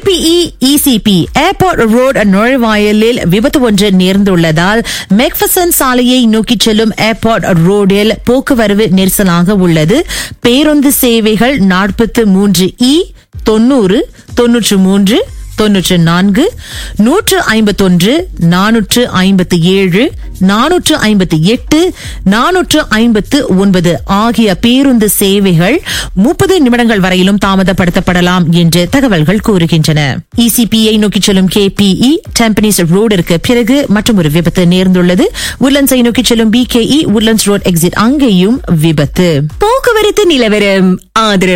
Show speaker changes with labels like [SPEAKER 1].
[SPEAKER 1] KPE இசிபி airport road நுழைவாயிலில் விபத்து ஒன்று நேர்ந்துள்ளதால் மெக்பசன் சாலையை நோக்கிச் செல்லும் ஏர்போர்ட் ரோடில் போக்குவரவு நெரிசலாக உள்ளது பேருந்து சேவைகள் நாற்பத்து மூன்று இ தொன்னூறு தொன்னூற்று மூன்று தொன்னூற்று நான்கு நூற்று ஐம்பத்தொன்று நானூற்று ஐம்பத்தி ஏழு நானூற்று ஐம்பத்தி எட்டு நானூற்று ஐம்பத்து ஒன்பது ஆகிய பேருந்து சேவைகள் முப்பது நிமிடங்கள் வரையிலும் தாமதப்படுத்தப்படலாம் என்று தகவல்கள் கூறுகின்றன இசிபியை நோக்கிச் செல்லும் கேபிஇ டெம்பனிஸ் ரோடிற்கு பிறகு மற்றும் ஒரு விபத்து நேர்ந்துள்ளது உட்லண்ட்ஸை நோக்கிச் செல்லும் பிகேஇ உட்லண்ட்ஸ் ரோட் எக்ஸிட் அங்கேயும் விபத்து போக்குவரத்து நிலவரம் ஆதரவு